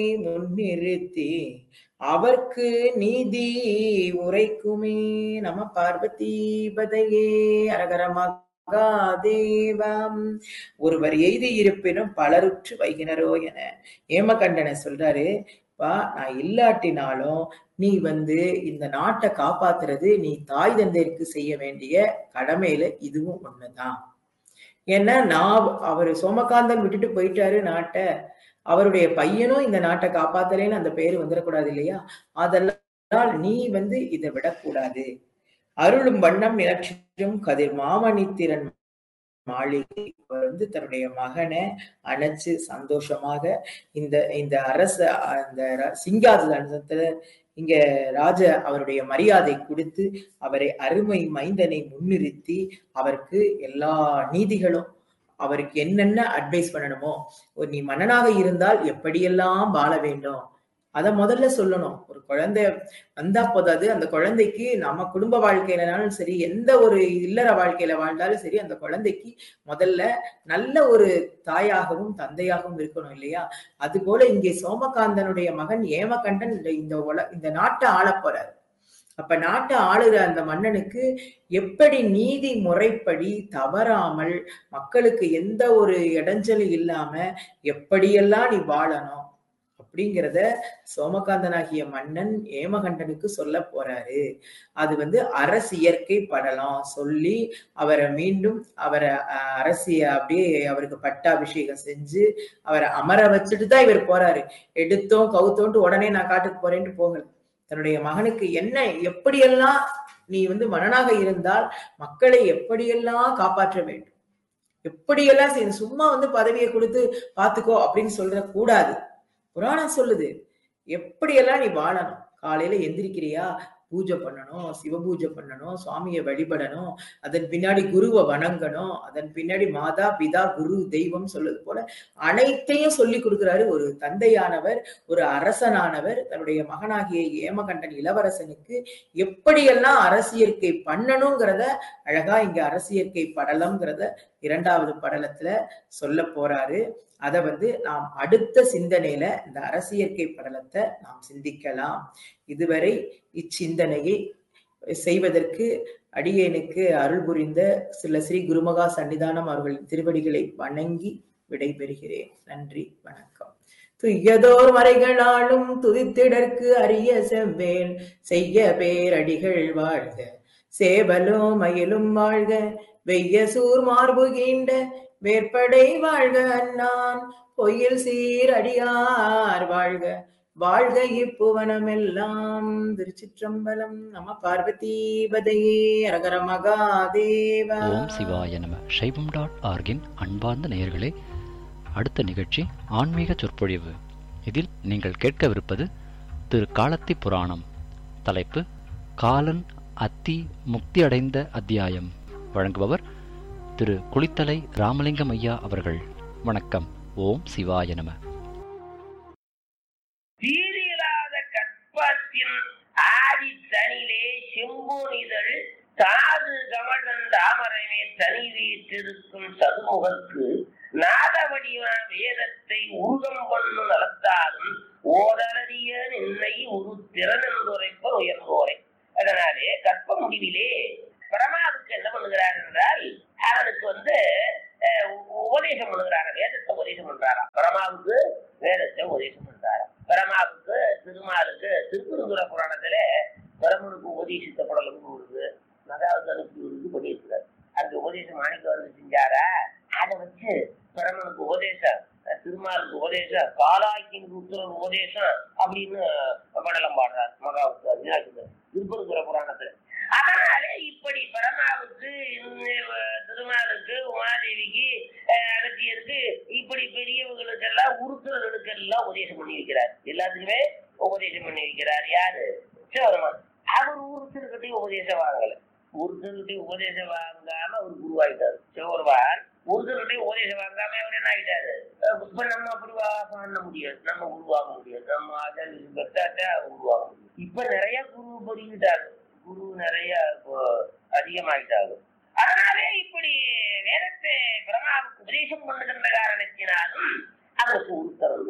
முன்னிறுத்தி அவர்க்கு நீதி உரைக்குமே நம பார்வதி பதையே அரகரமகாதேவம் ஒருவர் எய்தி இருப்பினும் பலருற்று வைகினரோ என ஏமகண்டனை சொல்றாரு பா நான் இல்லாட்டினாலும் நீ வந்து இந்த நாட்டை காப்பாத்துறது நீ தாய் தந்தைக்கு செய்ய வேண்டிய கடமையில இதுவும் ஒண்ணுதான் ஏன்னா நான் அவரு சோமகாந்தன் விட்டுட்டு போயிட்டாரு நாட்டை அவருடைய பையனும் இந்த நாட்டை காப்பாத்தலேன்னு அந்த பேரு வந்துடக்கூடாது இல்லையா அதெல்லாம் நீ வந்து இதை விடக்கூடாது அருளும் வண்ணம் நிலற்றும் கதிர் மாமணித்திறன் மாளிகை அவர் வந்து தன்னுடைய மகனை அணைச்சு சந்தோஷமாக இந்த இந்த அரச அந்த ர- சிங்காசனத்துல இங்க ராஜ அவருடைய மரியாதை கொடுத்து அவரை அருமை மைந்தனை முன்னிறுத்தி அவருக்கு எல்லா நீதிகளும் அவருக்கு என்னென்ன அட்வைஸ் பண்ணணுமோ ஒரு நீ மன்னனாக இருந்தால் எப்படியெல்லாம் வாழ வேண்டும் அத முதல்ல சொல்லணும் ஒரு குழந்தை வந்தா போதாது அந்த குழந்தைக்கு நம்ம குடும்ப வாழ்க்கையிலனாலும் சரி எந்த ஒரு இல்லற வாழ்க்கையில வாழ்ந்தாலும் சரி அந்த குழந்தைக்கு முதல்ல நல்ல ஒரு தாயாகவும் தந்தையாகவும் இருக்கணும் இல்லையா அது போல இங்கே சோமகாந்தனுடைய மகன் ஏமகண்டன் இந்த- இந்த உல இந்த நாட்டை ஆளப் போறாரு அப்ப நாட்டை ஆளுகிற அந்த மன்னனுக்கு எப்படி நீதி முறைப்படி தவறாமல் மக்களுக்கு எந்த ஒரு இடைஞ்சலும் இல்லாம எப்படியெல்லாம் நீ வாழணும் அப்படிங்கிறத சோமகாந்தனாகிய மன்னன் ஏமகண்டனுக்கு சொல்ல போறாரு அது வந்து அரசு இயற்கை படலம் சொல்லி அவரை மீண்டும் அவரை அஹ், அரசிய அப்படியே அவருக்கு பட்டாபிஷேகம் செஞ்சு அவரை அமர வச்சுட்டு தான் இவர் போறாரு எடுத்தோம் கவுத்தோன்ட்டு உடனே நான் காட்டுக்கு போறேன்ட்டு போகல தன்னுடைய மகனுக்கு என்ன எப்படியெல்லாம் நீ வந்து மன்னனாக இருந்தால் மக்களை எப்படியெல்லாம் காப்பாற்ற வேண்டும் எப்படியெல்லாம் செய்யணும் சும்மா வந்து பதவியை கொடுத்து பாத்துக்கோ அப்படின்னு சொல்ற கூடாது புராணம் சொல்லுது எப்படியெல்லாம் நீ வாழணும் காலையில எந்திரிக்கிறியா பூஜை பண்ணணும் சிவபூஜை பண்ணணும் சுவாமியை வழிபடணும் அதன் பின்னாடி குருவை வணங்கணும் அதன் பின்னாடி மாதா பிதா குரு தெய்வம் சொல்லுது போல அனைத்தையும் சொல்லி கொடுக்கிறாரு ஒரு தந்தையானவர் ஒரு அரசனானவர் தன்னுடைய மகனாகிய ஏமகண்டன் இளவரசனுக்கு எப்படியெல்லாம் அரசியற்கை பண்ணணுங்கிறத அழகா இங்க அரசியற்கை படலம்ங்கிறத இரண்டாவது படலத்துல சொல்ல போறாரு அத வந்து நாம் அடுத்த சிந்தனையில இந்த அரசியற்கை படலத்தை நாம் சிந்திக்கலாம் இதுவரை இச்சிந்தனையை செய்வதற்கு அடியேனுக்கு அருள் புரிந்த சில ஸ்ரீ குருமகா சன்னிதானம் அவர்களின் திருவடிகளை வணங்கி விடைபெறுகிறேன் நன்றி வணக்கம் துய்யதோர் மறைகளாலும் துதித்திடற்கு அரிய செவ்வேல் செய்ய பேரடிகள் வாழ்க சேவலும் மயிலும் வாழ்க வெய்ய சூர் மார்புகீண்ட வேற்படை வாழ்க அண்ணான் பொய்யில் சீரடியார் வாழ்க வாழ்க இப்புவனமெல்லாம் திருச்சிற்றம்பலம் நம பார்வதி பதையே அரகர மகாதேவா ஓம் சிவாய நம சைவம் டாட் ஆர்கின் அன்பார்ந்த நேயர்களே அடுத்த நிகழ்ச்சி ஆன்மீக சொற்பொழிவு இதில் நீங்கள் கேட்கவிருப்பது திரு காலத்தி புராணம் தலைப்பு காலன் அத்தி முக்தி அடைந்த அத்தியாயம் வழங்குபவர் திரு குளித்தலை ராமலிங்கம் ஐயா அவர்கள் வணக்கம் ஓம் சிவாய நம சீரில்லாத கற்பத்தின் ஆதி தனிலே செம்பொனிதழ் தாது கமலன் தாமரமே தனி வீற்றிருக்கும் சதுமுகத்து நாதவடிவ வேதத்தை உருகம் பண்ணு நடத்தாலும் ஓதரறிய நின்னை ஒரு திறனென்றுரைப்ப உயர்ந்தோரை அதனாலே கற்ப முடிவிலே பிரமாவுக்கு என்ன பண்ணுகிறார் என்றால் அவனுக்கு வந்து அஹ், உ- உபதேசம் பண்ணுகிறாரா வேதத்தை உபதேசம் பண்றாரா பிரமாவுக்கு வேதத்தை உபதேசம் பண்றாரா பிரமாவுக்கு திருமாலுக்கு திருக்குறுங்குற புராணத்துல பிரமனுக்கு உபதேசித்த படலும் இருக்கு மகாவதனுக்கு இருக்கு பண்ணியிருக்கிறார் அந்த உபதேசம் மாணிக்க வந்து செஞ்சாரா அதை வச்சு பிரமனுக்கு உபதேசம் அஹ், திருமாலுக்கு உபதேசம் காலாக்கின் உத்தர உபதேசம் அப்படின்னு படலம் பாடுறார் மகாவுக்கு மீனாட்சி திருப்பரங்குற புராணத்துல அதனாலே இப்படி பரமாவுக்கு இந்த திருமாலுக்கு உமாதேவிக்கு அஹ், அகத்தியருக்கு இப்படி பெரியவங்களுக்கு எல்லாம் உருத்துறவர்களுக்கு எல்லாம் உபதேசம் பண்ணி வைக்கிறார் எல்லாத்துக்குமே உபதேசம் பண்ணி வைக்கிறார் யாரு சிவருமான் அவர் ஒருத்தருக்கிட்டையும் உபதேசம் வாங்கல ஒருத்தருக்கிட்டையும் உபதேசம் வாங்காம அவர் குருவாயிட்டாரு சிவருமான் ஒருத்தருக்கிட்டையும் உபதேசம் வாங்காம அவர் என்ன ஆயிட்டாரு அஹ் இப்ப நம்ம அப்படி வா- பண்ண முடியாது நம்ம உருவாக முடியாது நம்ம அதை பெற்றாட்டா உருவாக முடியும் இப்ப நிறைய குரு பெருகிட்டாரு குரு நிறைய இப்போ அதிகமாயிட்டாங்க அதனாலே இப்படி வேதத்தை பிரமாவுக்கு உபதேசம் பண்ணுகின்ற காரணத்தினாலும் அவருக்கு உருத்தம் வந்து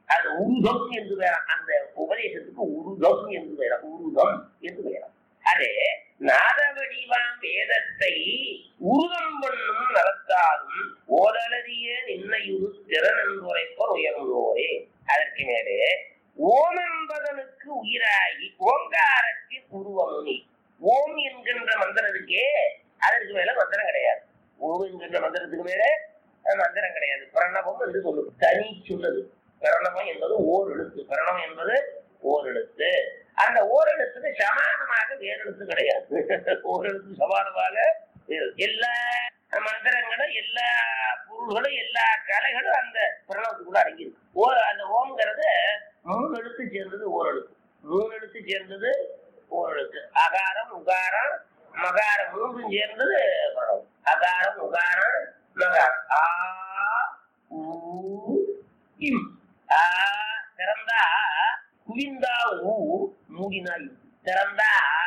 அது உருதம் என்று பெயராம் அந்த உபதேசத்துக்கு உருதம் என்று பெயராம் உருதம் என்று பெயராம் அது நாதவடிவாம் வேதத்தை உருதம் பண்ணும் நலத்தாலும் ஓதலறிய நின்னையுறு திறன் என்றுரைப்பர் உயர்ந்தோரே அதற்கு மேலே ஓம் என்பதனுக்கு உயிராகி ஓங்காரத்தின் உருவமுனி ஓம் என்கின்ற மந்திரம் இருக்கே அதற்கு மேல மந்திரம் கிடையாது ஓம் என்கின்ற மந்திரத்துக்கு மேல அஹ், மந்திரம் கிடையாது பிரணவம் என்று சொல்லும் தனி சொல்லுது பிரணவம் என்பது ஓர் எழுத்து பிரணவம் என்பது ஓர் எழுத்து அந்த ஓர் எழுத்துக்கு சமானமாக வேறு எழுத்து கிடையாது ஓர் எழுத்து சமானமாக வேறு. எல்லா மந்திரங்களும் எல்லா பொருள்களும் எல்லா கலைகளும் அந்த பிரணவத்துக்குள்ள அடங்கியிருக்கு ஓ அந்த ஓம்ங்கிறது மூணு எழுத்து சேர்ந்தது ஓர் எழுத்து மூணு எழுத்து சேர்ந்தது ஓர் எழுத்து அகாரம் உகாரம் மகாரம் மூன்றும் சேர்ந்தது பிரணவம் அகாரம் உகாரம் மகாரம் ஆ ஊ இம் ஆ திறந்தா குவிந்தா ஊ மூடினா இம் திறந்தா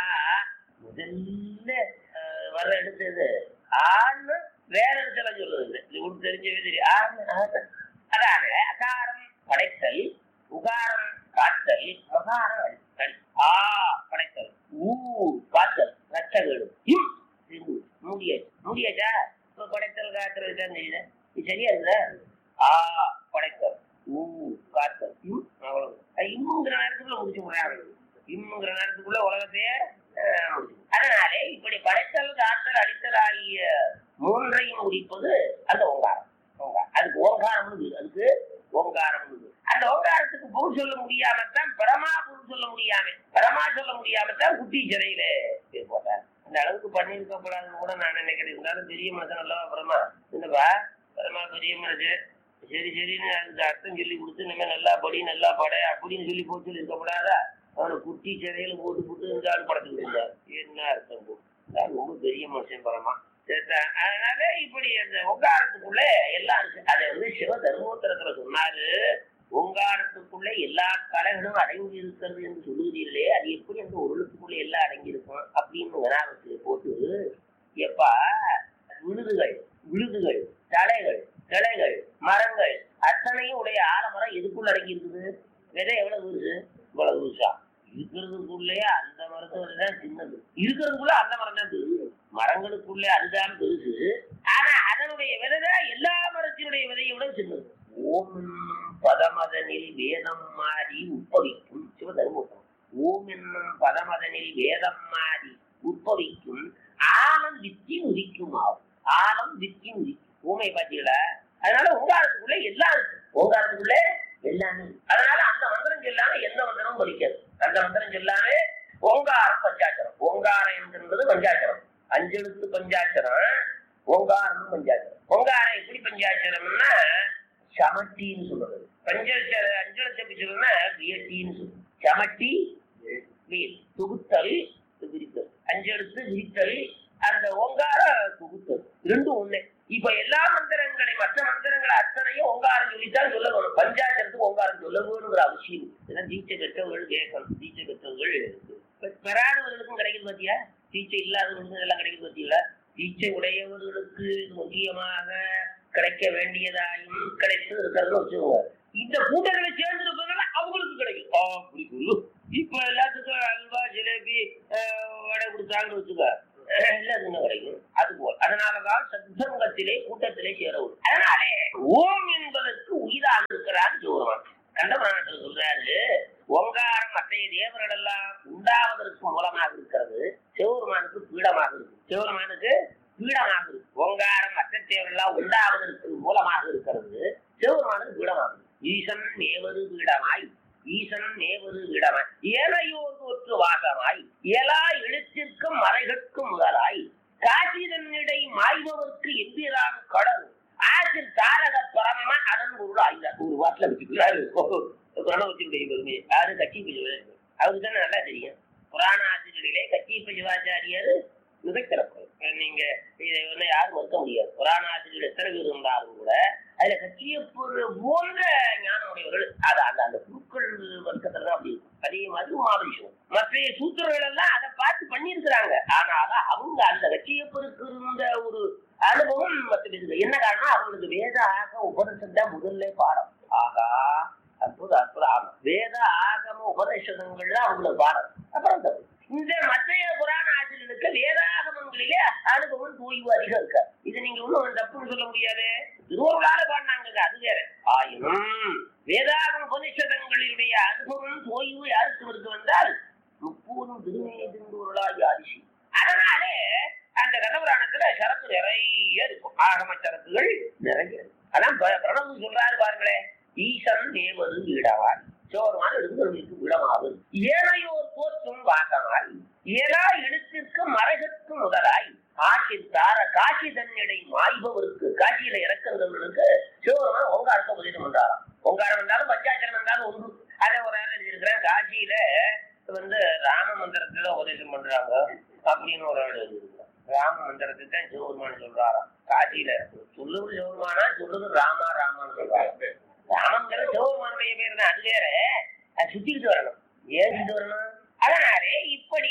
முதல்ல அஹ், வர்ற எழுத்து இது ஆன்னு வேற இடத்துல சொல்லுது இது உங்களுக்கு தெரிஞ்சவே தெரியும் ஆன்னு ஆன்னு. அதான அகாரம் படைத்தல் உகாரம் காத்தல் மகாரம் அழித்தல் ஆ படைத்தல் ஊ காத்தல் ரச்சகேடு இம் இது மூடியாச்சு மூடியாச்சா இப்ப படைத்தல் காத்தல் தான் தெரியுது இது சரியா இருக்குதா ஆ படைத்தல் ஊ காத்தல் இம் அவ்வளவு அது இம்முங்கிற நேரத்துக்குள்ள முடிச்சு முடியாது இம்முங்கிற நேரத்துக்குள்ள உலகத்தையே அஹ், முடிச்சு அதனாலே இப்படி படைத்தல் காத்தல் அடித்தல் ஆகிய மூன்றையும் முடிப்பது அந்த ஓங்காரம் ஓங்காரம் அதுக்கு ஓங்காரம் அதுக்கு ஓங்காரம் அந்த ஓங்காரத்துக்கு பொருள் சொல்ல முடியாமத்தான் பரமா பொருள் சொல்ல முடியாம பரமா சொல்ல முடியாமத்தான் குட்டி சிறையில பேர் போட்டார் அந்த அளவுக்கு பண்ணியிருக்கப்படாதுன்னு கூட நான் நினைக்கிறேன் இருந்தாலும் பெரிய மனுஷன் அல்லவா பரமா என்னப்பா பரமா பெரிய மனுஷன் சரி சரின்னு அதுக்கு அர்த்தம் சொல்லி கொடுத்து இனிமே நல்லா படி நல்லா பட அப்படின்னு சொல்லி போட்டு சொல்லி இருக்கப்படாதா அவனை குட்டி சிறையில போட்டு போட்டு இந்த ஆள் படத்துக்கு இருந்தார் என்ன அர்த்தம் போ இந்த ஆள் ரொம்ப பெரிய மனுஷன் பரமா சரிதா? அதனால இப்படி அந்த ஒங்காரத்துக்குள்ள எல்லாம் இருக்கு அதை வந்து சிவ தர்மோத்தரத்துல சொன்னாரு ஓங்காரத்துக்குள்ள எல்லா கலைகளும் அடங்கி இருக்கிறது என்று சொல்லுகிறீர்களே அது எப்படி அந்த ஒரு எழுத்துக்குள்ள எல்லாம் அடங்கி இருக்கும் அப்படின்னு வினாவுக்கு போட்டு எப்பா விழுதுகள் விழுதுகள் தலைகள் கிளைகள் மரங்கள் அத்தனையும் உடைய ஆலமரம் எதுக்குள்ள அடங்கி இருக்குது விதை எவ்வளவு இருக்கு இவ்வளவு வருஷா இருக்கிறதுக்குள்ளேயே அந்த மரத்தோட தான் சின்னது இருக்கிறதுக்குள்ள அந்த மரம் தான் பெருசு மரங்களுக்குள்ளே அதுதான் பெருசு ஆனா அதனுடைய விதை தான் எல்லா மரத்தினுடைய விதையை விட சின்னது ஓம் பதமதனில் வேதம் மாறி உற்பவிக்கும் சிவதர்மபுரம் ஓம் என்னும் பதமதனில் வேதம் மாறி உற்பவிக்கும் ஆலம் வித்தி உதிக்கும் ஆகும் ஆலம் வித்தி உதிக்கும் ஊமை பாத்தீங்களா அதனால ஓங்காரத்துக்குள்ள எல்லாம் இருக்கு ஓங்காரத்துக்குள்ள எல்லாமே இருக்கு. அதனால அந்த மந்திரம் சொல்லாம எந்த மந்திரமும் படிக்காது அந்த மந்திரம் சொல்லாம ஓங்காரம் பஞ்சாட்சரம் ஓங்காரம் என்கிறது பஞ்சாட்சரம் அஞ்செழுத்து பஞ்சாட்சரம் ஓங்காரம் பஞ்சாட்சரம் ஓங்காரம் எப்படி பஞ்சாட்சரம்னா சமட்டின்னு சொல்றது பஞ்சாட்சர அஞ்செழுத்து எப்படி சொல்றதுன்னா வியட்டின்னு சொல்றது சமட்டி வியல் தொகுத்தல் விரித்தல் அஞ்செழுத்து விரித்தல் அந்த ஓங்கார தொகுத்தல் ரெண்டும் ஒண்ணு இப்ப எல்லா மந்திரங்களை மற்ற மந்திரங்களை அத்தனையும் ஓங்காரம் சொல்லித்தான் சொல்ல வேணும் பஞ்சாட்சரத்துக்கு ஓங்காரம் சொல்ல வேணுங்கிற அவசியம் இல்லை. இதெல்லாம் தீட்சை பெற்றவர்கள் கேட்கணும் தீட்சை பெற்றவர்கள் பெ- பெறாதவர்களுக்கும் கிடைக்குது பாத்தியா தீட்சை இல்லாதவர்களுக்கும் எல்லாம் கிடைக்குது பாத்தீங்களா தீட்சை உடையவர்களுக்கு இது முக்கியமாக கிடைக்க வேண்டியதாயும் கிடைத்து இருக்கிறது வச்சுக்கோங்க இந்த கூட்டங்களை சேர்ந்து இருப்பதால அவங்களுக்கு கிடைக்கும் ஆ, அப்படி சொல்லு இப்ப எல்லாத்துக்கும் அல்வா ஜிலேபி அஹ், வடை கொடுத்தாங்கன்னு வச்சுக்க அஹ், எல்லாத்துக்கும் கிடைக்கும் அது போல் அதனாலதான் சத்சங்கத்திலே கூட்டத்திலே சேரவும் அதனாலே ஓம் என்பதற்கு உயிராக இருக்கிறார் சிவருமான் கண்டமானத்தில் சொல்றாரு ஓங்காரம் மற்றைய தேவர்கள் எல்லாம் உண்டாவதற்கு மூலமாக இருக்கிறது சிவருமானுக்கு பீடமாக இருக்கு சிவருமானுக்கு பீடமாக இருக்கு ஓங்காரம் மற்ற தேவர்கள்லாம் உண்டாவதற்கு மூலமாக இருக்கிறது சிவருமானுக்கு பீடமாக இருக்கு ஈசன் மேவது பீடமாய் ஈசன் மேவது பீடமாய் ஏனையோர் தோற்று வாசமாய் இயலா எழுத்திற்கும் மறைகட்கும் முதலாய் காசிதன்னிடை மாய்பவர்க்கு எந்திரான் கடல் ஆற்றில் தாரக பரமமா அதன் பொருள் ஆய்ந்தார் ஒரு வாட்டில் வச்சுக்கிறாரு பிரணவத்தினுடைய பெருமை யாரு கட்சி பிரிவார் அவருக்கு தானே நல்லா தெரியும் புராண ஆசிரியர்களே கச்சிப்ப சிவாச்சாரியர் மிகச்சிறப்பு நீங்க இதை வந்து யாரும் மறுக்க முடியாது புராண ஆசிரியர் எத்தனை பேர் இருந்தாலும் கூட அதுல கச்சியப்பூர் போன்ற ஞானம் உடையவர்கள் அது அந்த அந்த குருக்கள் வர்க்கத்துல தான் அப்படி இருக்கும் அதே மாதிரி உமாபரிஷம் மற்ற சூத்திரர்கள் எல்லாம் அதை பார்த்து பண்ணியிருக்கிறாங்க ஆனாலும் அவங்க அந்த கட்சியப்பருக்கு இருந்த ஒரு அனுபவம் மற்ற பேருக்கு என்ன காரணம் அவங்களுக்கு வேத ஆக உபனிஷம் தான் முதல்ல பாடம் ஆகா அற்புத அற்புத ஆமா வேத ஆகம உபநிஷதங்கள்ல அவங்களுக்கு பாடம் அப்புறம் தப்பு. இந்த மத்திய புராண ஆசிரியர்களுக்கு வேதாகமங்களிலே அனுபவம் தூய்வு அதிகம் இருக்கு இது நீங்க ஒண்ணும் தப்புன்னு சொல்ல முடியாது திருவருளால பாடினாங்க அது வேற ஆயினும் வேதாகம உபநிஷதங்களினுடைய அனுபவம் தோய்வு யாருக்கு இருக்கு வந்தால் முப்பூரும் திருமையை திருந்தூர்களாகி ஆதிசி அதனாலே அந்த கதபுராணத்துல சரக்கு நிறைய இருக்கும் ஆகம சரக்குகள் நிறைய இருக்கும் அதான் ப- பிரணவம் சொல்றாரு பாருங்களேன் ஈசன் தேவது வீடவான் சோர்மான எழுந்தவர்களுக்கு விடமாவது ஏனையோர் போற்றும் வாசமாய் ஏலா எழுத்திற்கு மறைகற்கு முதலாய் காட்சி தார காட்சி தன்னிடை மாய்பவருக்கு காட்சியில இறக்குறவர்களுக்கு சிவபெருமான் ஓங்காரத்தை உபதேசம் பண்றாராம் ஓங்காரம் இருந்தாலும் பஞ்சாட்சரம் இருந்தாலும் ஒன்று அதை ஒரு ஆள் எழுதியிருக்கிறேன் காட்சியில வந்து ராம மந்திரத்துல உபதேசம் பண்றாங்க அப்படின்னு ஒரு ஆள் எழுதியிருக்கிறான் ராம மந்திரத்தை தான் சிவபெருமான் சொல்றாராம் காட்சியில சொல்லுவது சிவபெருமானா சொல்லுவது ராமா ராமான்னு சொல்றாங்க ராமங்கிற சிவபெருமானுடைய பேர் தான் அது வேற அது சுத்திக்கிட்டு வரணும் ஏன் சுத்திட்டு வரணும் அதனாலே இப்படி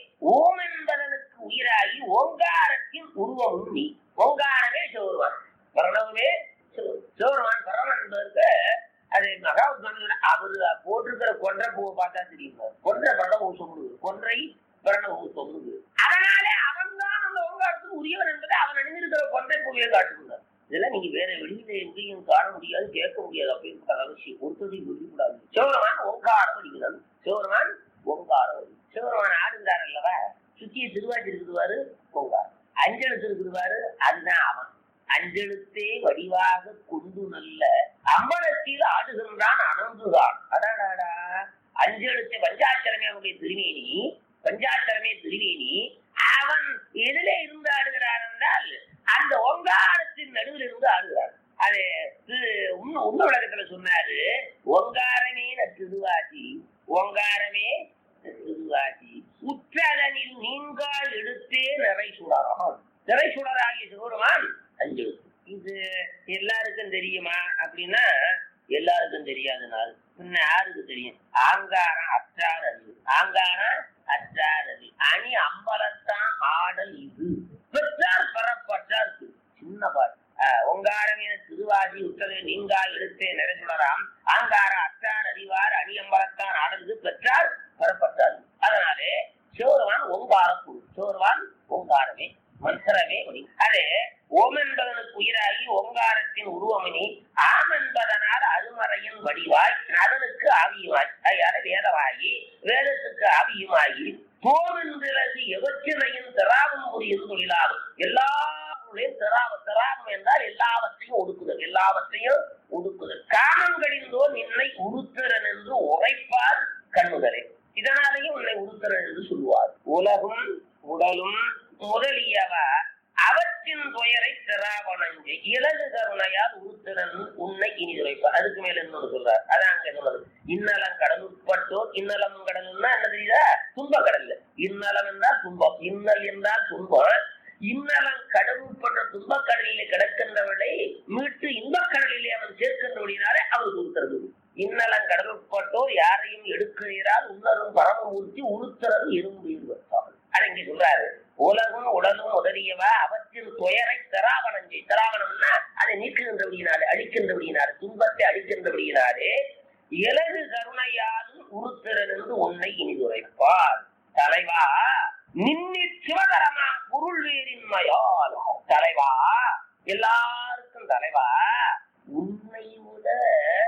ஓம் என்பதனுக்கு உயிராகி ஓங்காரத்தின் உருவமும் நீ ஓங்காரமே சிவபெருமான் பிரணவமே சிவ- சிவபெருமான் பிரணவன் என்பதற்கு அது மகாத்மான அவரு போட்டிருக்கிற கொன்றை பூவை பார்த்தா தெரியும் கொன்றை பிரணவ சொல்லுது கொன்றை பிரணவ சொல்லுது அதனாலே அவன் தான் அந்த ஓங்காரத்துக்கு உரியவன் என்பதை அவன் அணிந்திருக்கிற கொன்றை பூவையை காட்டுகிறார் இதெல்லாம் நீங்க வேற வெளியில எங்கேயும் காண முடியாது கேட்க முடியாது அப்படின்னு அவசியம் ஒருத்தரையும் வெளியிடாது சிவபெருமான் ஓங்காரம் அடிக்கிறான் சிவபெருமான் ஓங்காரம் அடி. சிவபெருமான் ஆடுகிறார் அல்லவா சுத்திய திருவாச்சி இருக்குதுவாரு ஓங்காரம் அஞ்செழுத்து இருக்குதுவாரு அதுதான் அவன் அஞ்செழுத்தே வடிவாக கொண்டு நல்ல அம்பலத்தில் ஆடுகின்றான் அனந்துதான் அடாடாடா அஞ்செழுத்தை பஞ்சாட்சரமே அவனுடைய திருமேனி பஞ்சாட்சரமே திருமேனி அவன் எதிலே இருந்து ஆடுகிறான் என்றால் அந்த ஓங்காரத்தின் நடுவில் இருந்து ஆடுகிறான் அது திரு- உண்மை உண்மை விளக்கத்துல சொன்னாரு ஓங்காரமே திருவாசி ஓங்காரமே திருவாசி உற்றதனில் நீங்கள் எடுத்தே நிறை சுடராம் நிறை சுடராகிய சிவருமான் அஞ்சு இது எல்லாருக்கும் தெரியுமா அப்படின்னா எல்லாருக்கும் தெரியாது நாள் பின்ன யாருக்கு தெரியும் ஆங்காரம் அற்றார் அறிவு ஆங்காரம் அற்றார் அறிவு அணி அம்பலத்தான் ஆடல் இது பெற்றார் பெறப்பட்டார் சின்ன பாட்டு ஆஹ், ஒங்காரம் என திருவாசி உத்தரவு நீங்கா எடுத்தே நிறைசுடராம் ஆங்கார அற்றார் அறிவார் அணி அம்பலத்தான் ஆடல் பெற்றார் பெறப்பட்டார் அதனாலே சிவருவான் ஓங்கார குரு சிவருவான் ஓங்காரமே மந்திரமே ஒளி அது ஓம் என்பதனுக்கு உயிராகி ஓங்காரத்தின் உருவமினி ஆம் என்பதனால் அருமறையின் வடிவாய் அதனுக்கு ஆவியுமாய் அதனால வேதமாகி வேதத்துக்கு ஆவியுமாகி தோமென்றது எவற்றினையும் திராவும் புரியும் தொழிலாகும் எல்லாருடையும் திராவ திராவம் என்றால் எல்லாவற்றையும் ஒடுக்குதல் எல்லாவற்றையும் ஒடுக்குதல் காமங்களிந்தோ நின்னை உருத்திரன் என்று உரைப்பார் கண்ணுதலே இதனாலேயும் உன்னை உருத்திரன் என்று சொல்லுவார் உலகும் உடலும் முதலியவ அவற்றின் துயரை திராவணஞ்சு இலகு கருணையால் உருத்திரன் உன்னை இனி துரைப்பார் அதுக்கு மேல இன்னொரு சொல்றார் அதான் அங்க சொன்னது இன்னலம் கடல் உட்பட்டோர் இன்னலம் கடல்னா என்ன தெரியுதா துன்ப கடல்ல இன்னலம் என்றால் துன்பம் இன்னல் என்றால் துன்பம் இன்னலம் கடல் உட்பட்ட துன்பக் கடலிலே கிடக்கின்றவளை மீட்டு இன்பக் கடலிலே அவன் சேர்க்கின்றபடினாலே அவனுக்கு உருத்துறது இன்னலம் கடல் உட்பட்டோர் யாரையும் எடுக்கிறீரால் உன்னரும் பரமமூர்த்தி உருத்துறது எறும்பு இருவத்தார்கள் அது இங்க சொல்றாரு உலகும் உடலும் உதறியவ அவற்றின் துயரை திராவணம் திராவணம்னா அதை நீக்குகின்றபடியினாலே அழிக்கின்றபடியினாலே துன்பத்தை அழிக்கின்றபடியினாலே இலகு கருணையாலும் உருத்திரன் என்று உன்னை இனிதுரைப்பார் தலைவா நின்னி சிவகரமாம் பொருள் வேறின்மையால் தலைவா எல்லாருக்கும் தலைவா உன்னை விட